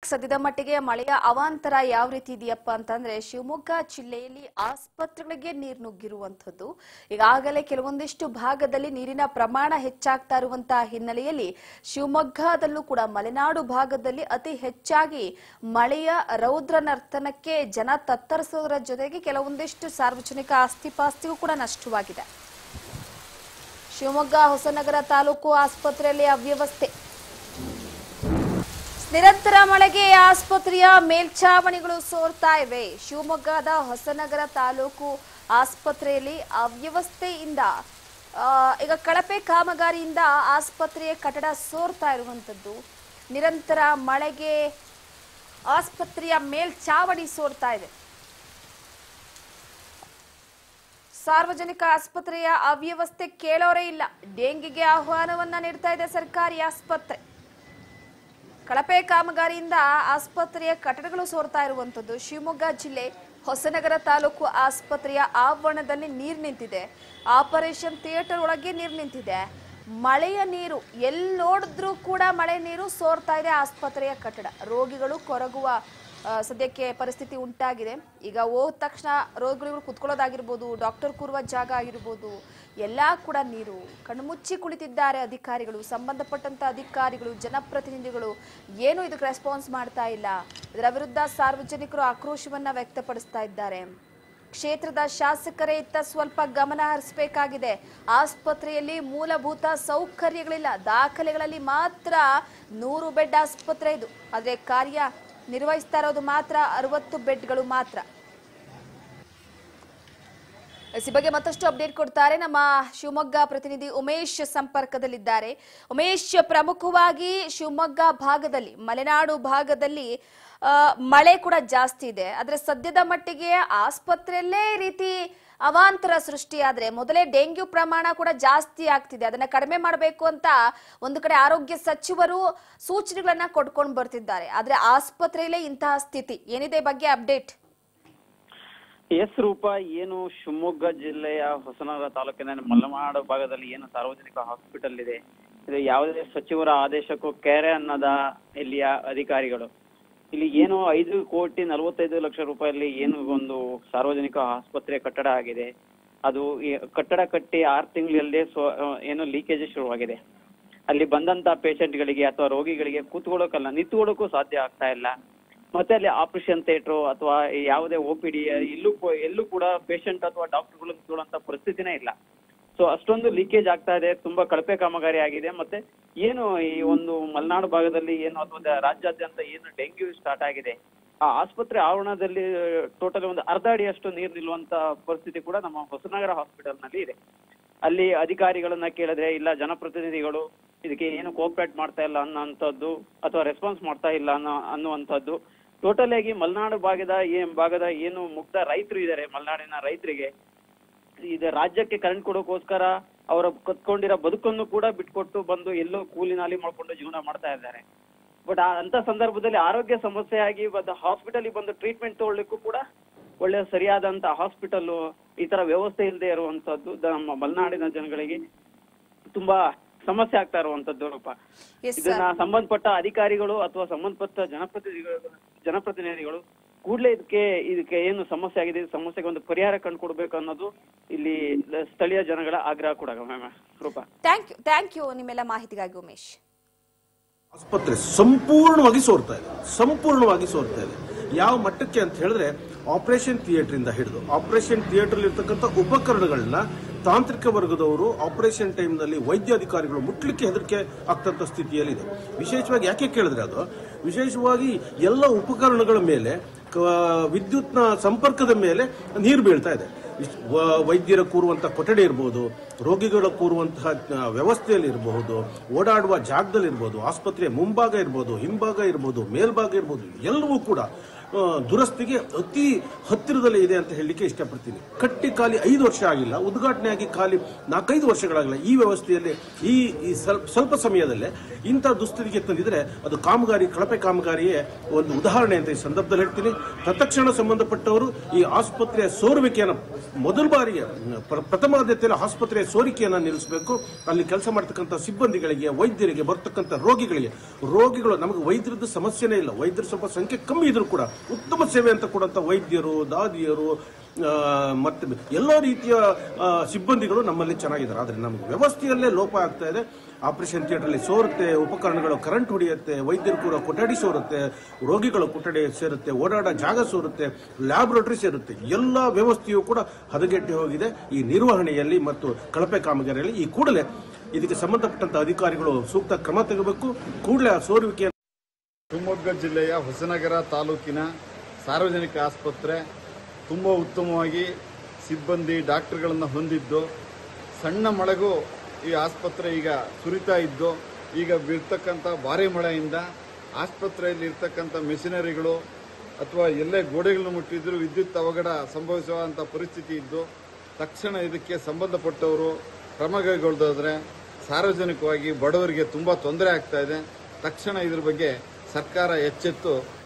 ಸದ್ಯದ ಮಟ್ಟಿಗೆ ಮಳೆಯ ಅವಾಂತರ ಯಾವ ರೀತಿ ಇದೆಯಪ್ಪ ಅಂತಂದ್ರೆ ಶಿವಮೊಗ್ಗ ಜಿಲ್ಲೆಯಲ್ಲಿ ಆಸ್ಪತ್ರೆಗಳಿಗೆ ನೀರು ನುಗ್ಗಿರುವಂತದ್ದು ಈಗಾಗಲೇ ಕೆಲವೊಂದಿಷ್ಟು ಭಾಗದಲ್ಲಿ ನೀರಿನ ಪ್ರಮಾಣ ಹೆಚ್ಚಾಗ್ತಾ ಇರುವಂತಹ ಹಿನ್ನೆಲೆಯಲ್ಲಿ ಶಿವಮೊಗ್ಗದಲ್ಲೂ ಕೂಡ ಮಲೆನಾಡು ಭಾಗದಲ್ಲಿ ಅತಿ ಹೆಚ್ಚಾಗಿ ಮಳೆಯ ರೌದ್ರ ನರ್ತನಕ್ಕೆ ಜನ ತತ್ತರಿಸೋದರ ಜೊತೆಗೆ ಕೆಲವೊಂದಿಷ್ಟು ಸಾರ್ವಜನಿಕ ಆಸ್ತಿಪಾಸ್ತಿಗೂ ಕೂಡ ನಷ್ಟವಾಗಿದೆ ಶಿವಮೊಗ್ಗ ಹೊಸನಗರ ತಾಲೂಕು ಆಸ್ಪತ್ರೆಯಲ್ಲಿ ಅವ್ಯವಸ್ಥೆ ನಿರಂತರ ಮಳೆಗೆ ಆಸ್ಪತ್ರೆಯ ಮೇಲ್ಛಾವಣಿಗಳು ಸೋರ್ತಾ ಇವೆ ಶಿವಮೊಗ್ಗದ ಹೊಸನಗರ ತಾಲೂಕು ಆಸ್ಪತ್ರೆಯಲ್ಲಿ ಅವ್ಯವಸ್ಥೆಯಿಂದ ಆ, ಈಗ ಕಳಪೆ ಕಾಮಗಾರಿಯಿಂದ ಆಸ್ಪತ್ರೆಯ ಕಟ್ಟಡ ಸೋರ್ತಾ ಇರುವಂತದ್ದು ನಿರಂತರ ಮಳೆಗೆ ಆಸ್ಪತ್ರೆಯ ಮೇಲ್ಛಾವಣಿ ಸೋರ್ತಾ ಇದೆ ಸಾರ್ವಜನಿಕ ಆಸ್ಪತ್ರೆಯ ಅವ್ಯವಸ್ಥೆ ಕೇಳೋರೇ ಇಲ್ಲ ಡೆಂಗಿಗೆ ಆಹ್ವಾನವನ್ನ ನೀಡ್ತಾ ಇದೆ ಸರ್ಕಾರಿ ಆಸ್ಪತ್ರೆ ಕಳಪೆ ಕಾಮಗಾರಿಯಿಂದ ಆಸ್ಪತ್ರೆಯ ಕಟ್ಟಡಗಳು ಸೋರ್ತಾ ಇರುವಂತದ್ದು ಶಿವಮೊಗ್ಗ ಜಿಲ್ಲೆ ಹೊಸನಗರ ತಾಲೂಕು ಆಸ್ಪತ್ರೆಯ ಆವರಣದಲ್ಲಿ ನೀರು ನಿಂತಿದೆ ಆಪರೇಷನ್ ಥಿಯೇಟರ್ ಒಳಗೆ ನೀರು ನಿಂತಿದೆ ಮಳೆಯ ನೀರು ಎಲ್ಲಿ ನೋಡಿದ್ರೂ ಕೂಡ ಮಳೆ ನೀರು ಸೋರ್ತಾ ಇದೆ ಆಸ್ಪತ್ರೆಯ ಕಟ್ಟಡ ರೋಗಿಗಳು ಕೊರಗುವ ಆ, ಸದ್ಯಕ್ಕೆ ಪರಿಸ್ಥಿತಿ ಉಂಟಾಗಿದೆ ಈಗ ಹೋದ ತಕ್ಷಣ ರೋಗಿಗಳು ಕುತ್ಕೊಳ್ಳೋದಾಗಿರ್ಬೋದು ಡಾಕ್ಟರ್ ಕೂರುವ ಜಾಗ ಆಗಿರ್ಬೋದು ಎಲ್ಲ ಕೂಡ ನೀರು ಕಣ್ಮುಚ್ಚಿ ಕುಳಿತಿದ್ದಾರೆ ಅಧಿಕಾರಿಗಳು ಸಂಬಂಧಪಟ್ಟಂತ ಅಧಿಕಾರಿಗಳು ಜನಪ್ರತಿನಿಧಿಗಳು ಏನು ಇದಕ್ಕೆ ರೆಸ್ಪಾನ್ಸ್ ಮಾಡ್ತಾ ಇಲ್ಲ ಇದರ ವಿರುದ್ಧ ಸಾರ್ವಜನಿಕರು ಆಕ್ರೋಶವನ್ನ ವ್ಯಕ್ತಪಡಿಸ್ತಾ ಇದ್ದಾರೆ ಕ್ಷೇತ್ರದ ಶಾಸಕರೇ ಇತ್ತ ಸ್ವಲ್ಪ ಗಮನ ಹರಿಸಬೇಕಾಗಿದೆ ಆಸ್ಪತ್ರೆಯಲ್ಲಿ ಮೂಲಭೂತ ಸೌಕರ್ಯಗಳಿಲ್ಲ ದಾಖಲೆಗಳಲ್ಲಿ ಮಾತ್ರ ನೂರು ಬೆಡ್ ಆಸ್ಪತ್ರೆ ಇದು ಆದರೆ ಕಾರ್ಯ ನಿರ್ವಹಿಸ್ತಾ ಇರೋದು ಮಾತ್ರ ಅರವತ್ತು ಬೆಡ್ಗಳು ಮಾತ್ರ ಈ ಬಗ್ಗೆ ಮತ್ತಷ್ಟು ಅಪ್ಡೇಟ್ ಕೊಡ್ತಾರೆ ನಮ್ಮ ಶಿವಮೊಗ್ಗ ಪ್ರತಿನಿಧಿ ಉಮೇಶ್ ಸಂಪರ್ಕದಲ್ಲಿದ್ದಾರೆ ಉಮೇಶ್ ಪ್ರಮುಖವಾಗಿ ಶಿವಮೊಗ್ಗ ಭಾಗದಲ್ಲಿ ಮಲೆನಾಡು ಭಾಗದಲ್ಲಿ ಆ, ಮಳೆ ಕೂಡ ಜಾಸ್ತಿ ಇದೆ ಆದ್ರೆ ಸದ್ಯದ ಮಟ್ಟಿಗೆ ಆಸ್ಪತ್ರೆಯಲ್ಲೇ ಈ ರೀತಿ ಅವಾಂತರ ಸೃಷ್ಟಿಯಾದ್ರೆ ಮೊದಲೇ ಡೆಂಗ್ಯೂ ಪ್ರಮಾಣ ಕೂಡ ಜಾಸ್ತಿ ಆಗ್ತಿದೆ ಅದನ್ನ ಕಡಿಮೆ ಮಾಡಬೇಕು ಅಂತ ಒಂದು ಕಡೆ ಆರೋಗ್ಯ ಸಚಿವರು ಸೂಚನೆಗಳನ್ನ ಕೊಡ್ಕೊಂಡು ಬರ್ತಿದ್ದಾರೆ ಆದ್ರೆ ಆಸ್ಪತ್ರೆಯಲ್ಲೇ ಇಂತಹ ಸ್ಥಿತಿ ಏನಿದೆ ಈ ಬಗ್ಗೆ ಅಪ್ಡೇಟ್ ಎಸ್ ರೂಪ ಏನು ಶಿವಮೊಗ್ಗ ಜಿಲ್ಲೆಯ ಹೊಸನಗರ ತಾಲೂಕಿನ ಮಲೆನಾಡು ಭಾಗದಲ್ಲಿ ಏನು ಸಾರ್ವಜನಿಕ ಹಾಸ್ಪಿಟಲ್ ಇದೆ ಇದು ಯಾವುದೇ ಸಚಿವರ ಆದೇಶಕ್ಕೂ ಕೆರೆ ಅನ್ನದ ಇಲ್ಲಿಯ ಅಧಿಕಾರಿಗಳು ಇಲ್ಲಿ ಏನು ಐದು ಕೋಟಿ ನಲವತ್ತೈದು ಲಕ್ಷ ರೂಪಾಯಲ್ಲಿ ಏನು ಒಂದು ಸಾರ್ವಜನಿಕ ಆಸ್ಪತ್ರೆ ಕಟ್ಟಡ ಆಗಿದೆ ಅದು ಈ ಕಟ್ಟಡ ಕಟ್ಟಿ ಆರು ತಿಂಗಳಲ್ಲೇ ಸ್ವ ಏನು ಲೀಕೇಜ್ ಶುರುವಾಗಿದೆ ಅಲ್ಲಿ ಬಂದಂತ ಪೇಷಂಟ್ಗಳಿಗೆ ಅಥವಾ ರೋಗಿಗಳಿಗೆ ಕೂತ್ಕೊಳ್ಳೋಕಲ್ಲ ನಿಂತ್ಕೊಳ್ಳೋಕ್ಕೂ ಸಾಧ್ಯ ಆಗ್ತಾ ಇಲ್ಲ ಮತ್ತೆ ಅಲ್ಲಿ ಆಪರೇಷನ್ ಥಿಯೇಟರ್ ಅಥವಾ ಯಾವುದೇ ಒ ಪಿ ಡಿ ಎಲ್ಲೂ ಕೂ- ಎಲ್ಲೂ ಕೂಡ ಪೇಷಂಟ್ ಅಥವಾ ಡಾಕ್ಟರ್ಗಳು ಕೂತ್ಕೊಳ್ಳುವಂತ ಪರಿಸ್ಥಿತಿನೇ ಇಲ್ಲ ಸೊ ಅಷ್ಟೊಂದು ಲೀಕೇಜ್ ಆಗ್ತಾ ಇದೆ ತುಂಬಾ ಕಳಪೆ ಕಾಮಗಾರಿ ಆಗಿದೆ ಮತ್ತೆ ಏನು ಈ ಒಂದು ಮಲೆನಾಡು ಭಾಗದಲ್ಲಿ ಏನು ಅಥವಾ ದ- ರಾಜ್ಯಾದ್ಯಂತ ಏನು ಡೆಂಗ್ಯೂ ಸ್ಟಾರ್ಟ್ ಆಗಿದೆ ಆ ಆಸ್ಪತ್ರೆ ಆವರಣದಲ್ಲಿ ಟೋಟಲ್ ಒಂದು ಅರ್ಧ ಅಡಿಯಷ್ಟು ನೀರು ನಿಲ್ಲುವಂತ ಪರಿಸ್ಥಿತಿ ಕೂಡ ನಮ್ಮ ಹೊಸನಗರ ಹಾಸ್ಪಿಟಲ್ ನಲ್ಲಿ ಇದೆ ಅಲ್ಲಿ ಅಧಿಕಾರಿಗಳನ್ನ ಕೇಳಿದ್ರೆ ಇಲ್ಲ ಜನಪ್ರತಿನಿಧಿಗಳು ಇದಕ್ಕೆ ಏನು ಕೋಆಪರೇಟ್ ಮಾಡ್ತಾ ಇಲ್ಲ ಅನ್ನೋಂಥದ್ದು ಅಥವಾ ರೆಸ್ಪಾನ್ಸ್ ಮಾಡ್ತಾ ಇಲ್ಲ ಅನ್ನೋ ಅನ್ನುವಂಥದ್ದು ಟೋಟಲ್ ಆಗಿ ಮಲೆನಾಡು ಭಾಗದ ಏನ್ ಭಾಗದ ಏನು ಮುಗ್ಧ ರೈತರು ಇದ್ದಾರೆ ಮಲೆನಾಡಿನ ರೈತರಿಗೆ ಇದು ರಾಜ್ಯಕ್ಕೆ ಕರೆಂಟ್ ಕೊಡೋಕೋಸ್ಕರ ಅವರ ಕತ್ಕೊಂಡಿರೋ ಬದುಕನ್ನು ಕೂಡ ಬಿಟ್ಕೊಟ್ಟು ಬಂದು ಎಲ್ಲೋ ಕೂಲಿ ನಾಲಿ ಮಾಡ್ಕೊಂಡು ಜೀವನ ಮಾಡ್ತಾ ಇದ್ದಾರೆ ಬಟ್ ಅಂತ ಸಂದರ್ಭದಲ್ಲಿ ಆರೋಗ್ಯ ಸಮಸ್ಯೆ ಆಗಿ ಬಂದು ಹಾಸ್ಪಿಟಲ್ ಬಂದು ಟ್ರೀಟ್ಮೆಂಟ್ ತಗೊಳ್ಳಿಕ್ಕೂ ಕೂಡ ಒಳ್ಳೆ ಸರಿಯಾದಂತ ಹಾಸ್ಪಿಟಲ್ ಈ ತರ ವ್ಯವಸ್ಥೆ ಇಲ್ಲದೆ ಇರುವಂತದ್ದು ದ- ನಮ್ಮ ಮಲೆನಾಡಿನ ಜನಗಳಿಗೆ ತುಂಬಾ ಸಮಸ್ಯೆ ಆಗ್ತಾ ಇರುವಂತದ್ದು ರೂಪ Yes, sir. ಇದನ್ನ ಸಂಬಂಧಪಟ್ಟ ಅಧಿಕಾರಿಗಳು ಅಥವಾ ಸಂಬಂಧಪಟ್ಟ ಜನಪ್ರತಿನಿಧಿಗಳು ಜನಪ್ರತಿನಿಧಿಗಳು ಕೂಡಲೇ ಇದಕ್ಕೆ ಇದಕ್ಕೆ ಏನು ಸಮಸ್ಯೆ ಆಗಿದೆ ಈ ಸಮಸ್ಯೆಗೆ ಒಂದು ಪರಿಹಾರ ಕಂಡುಕೊಡ್ಬೇಕು ಅನ್ನೋದು ಇಲ್ಲಿ ಸ್ಥಳೀಯ ಜನಗಳ ಆಗ್ರಹ ಕೂಡ ಮ್ಯಾಮ್ ರೂಪ ಥ್ಯಾಂಕ್ ಯು ಥ್ಯಾಂಕ್ ಯು ನಿಮ್ಮೆಲ್ಲ ಮಾಹಿತಿಗಾಗಿ ಉಮೇಶ್ ಆಸ್ಪತ್ರೆ ಸಂಪೂರ್ಣವಾಗಿ ಸೋರ್ತಾ ಇದೆ ಸಂಪೂರ್ಣವಾಗಿ ಸೋರ್ತಾ ಇದೆ ಯಾವ ಮಟ್ಟಕ್ಕೆ ಅಂತ ಹೇಳಿದ್ರೆ ಆಪರೇಷನ್ ಥಿಯೇಟರ್ ಇಂದ ಹಿಡಿದು ಆಪರೇಷನ್ ಥಿಯೇಟರ್ ಇರ್ತಕ್ಕಂಥ ಉಪಕರಣಗಳನ್ನ ತಾಂತ್ರಿಕ ವರ್ಗದವರು ಆಪರೇಷನ್ ಟೈಮ್ ನಲ್ಲಿ ವೈದ್ಯ ಅಧಿಕಾರಿಗಳು ಮುಟ್ಲಿಕ್ಕೆ ಹೆದರಿಕೆ ಆಗ್ತಂತ ಸ್ಥಿತಿಯಲ್ಲಿದೆ ವಿಶೇಷವಾಗಿ ಯಾಕೆ ಕೇಳಿದ್ರೆ ಅದು ವಿಶೇಷವಾಗಿ ಎಲ್ಲ ಉಪಕರಣಗಳ ಮೇಲೆ ಕ- ವಿದ್ಯುತ್ನ ಸಂಪರ್ಕದ ಮೇಲೆ ನೀರು ಬೀಳ್ತಾ ಇದೆ ಇಷ್ಟ್ ವ- ವೈದ್ಯರ ಕೂರುವಂತ ಕೊಠಡಿ ಇರಬಹುದು ರೋಗಿಗಳ ಕೂರುವಂತಹ ಆ, ವ್ಯವಸ್ಥೆಯಲ್ಲಿ ಇರಬಹುದು ಓಡಾಡುವ ಜಾಗದಲ್ಲಿ ಇರಬಹುದು ಆಸ್ಪತ್ರೆಯ ಮುಂಭಾಗ ಇರಬಹುದು ಹಿಂಭಾಗ ಇರಬಹುದು ಮೇಲ್ಭಾಗ ಇರಬಹುದು ಎಲ್ಲವೂ ಕೂಡ ಆ, ದುರಸ್ತಿಗೆ ಅತಿ ಹತ್ತಿರದಲ್ಲೇ ಇದೆ ಅಂತ ಹೇಳಲಿಕ್ಕೆ ಇಷ್ಟಪಡ್ತೀನಿ ಕಟ್ಟಿ ಖಾಲಿ ಐದು ವರ್ಷ ಆಗಿಲ್ಲ ಉದ್ಘಾಟನೆ ಆಗಿ ಖಾಲಿ ನಾಲ್ಕೈದು ವರ್ಷಗಳಾಗಿಲ್ಲ ಈ ವ್ಯವಸ್ಥೆಯಲ್ಲಿ ಈ ಈ ಸ್ವಲ್ಪ ಸ್ವಲ್ಪ ಸಮಯದಲ್ಲೇ ಇಂಥ ದುಸ್ಥಿತಿಗೆ ತಂದಿದ್ರೆ ಅದು ಕಾಮಗಾರಿ ಕಳಪೆ ಕಾಮಗಾರಿಯೇ ಒಂದು ಉದಾಹರಣೆ ಅಂತ ಈ ಸಂದರ್ಭದಲ್ಲಿ ಹೇಳ್ತೀನಿ ತತ್ಕ್ಷಣ ಸಂಬಂಧಪಟ್ಟವರು ಈ ಆಸ್ಪತ್ರೆಯ ಸೋರುವಿಕೆಯನ್ನು ಮೊದಲ ಬಾರಿಗೆ ಪ್ರ- ಪ್ರಥಮ ಆದ್ಯತೆಯಲ್ಲಿ ಆಸ್ಪತ್ರೆಯ ಸೋರಿಕೆಯನ್ನು ನಿಲ್ಲಿಸಬೇಕು ಅಲ್ಲಿ ಕೆಲಸ ಮಾಡ್ತಕ್ಕಂಥ ಸಿಬ್ಬಂದಿಗಳಿಗೆ ವೈದ್ಯರಿಗೆ ಬರ್ತಕ್ಕಂಥ ರೋಗಿಗಳಿಗೆ ರೋಗಿಗಳು ನಮಗೆ ವೈದ್ಯರದ್ದು ಸಮಸ್ಯೆನೇ ಇಲ್ಲ ವೈದ್ಯರ ಸ್ವಲ್ಪ ಸಂಖ್ಯೆ ಕಮ್ಮಿ ಇದ್ರೂ ಕೂಡ ಉತ್ತಮ ಸೇವೆ ಅಂತ ಕೊಡುವಂಥ ವೈದ್ಯರು ದಾದಿಯರು ಆ, ಮತ್ತೆ ಎಲ್ಲ ರೀತಿಯ ಆ, ಸಿಬ್ಬಂದಿಗಳು ನಮ್ಮಲ್ಲಿ ಚೆನ್ನಾಗಿದ್ದಾರೆ ಆದರೆ ನಮಗೆ ವ್ಯವಸ್ಥೆಯಲ್ಲೇ ಲೋಪ ಆಗ್ತಾ ಇದೆ ಆಪರೇಷನ್ ಥಿಯೇಟರ್ಲಿ ಸೋರುತ್ತೆ ಉಪಕರಣಗಳು ಕರೆಂಟ್ ಹೊಡೆಯುತ್ತೆ ವೈದ್ಯರು ಕೂಡ ಕೊಠಡಿ ಸೋರುತ್ತೆ ರೋಗಿಗಳು ಕೊಠಡಿ ಸೇರುತ್ತೆ ಓಡಾಡೋ ಜಾಗ ಸೋರುತ್ತೆ ಲ್ಯಾಬ್ರೋಟರಿ ಸೇರುತ್ತೆ ಎಲ್ಲ ವ್ಯವಸ್ಥೆಯು ಕೂಡ ಹದಗೆಟ್ಟಿ ಹೋಗಿದೆ ಈ ನಿರ್ವಹಣೆಯಲ್ಲಿ ಮತ್ತು ಕಳಪೆ ಕಾಮಗಾರಿಯಲ್ಲಿ ಈ ಕೂಡಲೇ ಇದಕ್ಕೆ ಸಂಬಂಧಪಟ್ಟಂತ ಅಧಿಕಾರಿಗಳು ಸೂಕ್ತ ಕ್ರಮ ತೆಗೆಬೇಕು ಕೂಡಲೇ ಆ ಸೋರುವಿಕೆ ಶಿವಮೊಗ್ಗ ಜಿಲ್ಲೆಯ ಹೊಸನಗರ ತಾಲೂಕಿನ ಸಾರ್ವಜನಿಕ ಆಸ್ಪತ್ರೆ ತುಂಬ ಉತ್ತಮವಾಗಿ ಸಿಬ್ಬಂದಿ ಡಾಕ್ಟರ್ಗಳನ್ನು ಹೊಂದಿದ್ದು ಸಣ್ಣ ಮಳೆಗೂ ಈ ಆಸ್ಪತ್ರೆ ಈಗ ಸುರಿತಾ ಇದ್ದು ಈಗ ಬೀರ್ತಕ್ಕಂಥ ಭಾರಿ ಮಳೆಯಿಂದ ಆಸ್ಪತ್ರೆಯಲ್ಲಿ ಇರ್ತಕ್ಕಂಥ ಮೆಷಿನರಿಗಳು ಅಥವಾ ಎಲ್ಲೇ ಗೋಡೆಗಳನ್ನು ಮುಟ್ಟಿದ್ರು ವಿದ್ಯುತ್ ಅವಘಡ ಸಂಭವಿಸುವಂಥ ಪರಿಸ್ಥಿತಿ ಇದ್ದು ತಕ್ಷಣ ಇದಕ್ಕೆ ಸಂಬಂಧಪಟ್ಟವರು ಕ್ರಮ ಕೈಗೊಳ್ಳದಾದ್ರೆ ಸಾರ್ವಜನಿಕವಾಗಿ ಬಡವರಿಗೆ ತುಂಬ ತೊಂದರೆ ಆಗ್ತಾ ಇದೆ ತಕ್ಷಣ ಇದ್ರ ಬಗ್ಗೆ ಸರ್ಕಾರ ಎಚ್ಚೆತ್ತು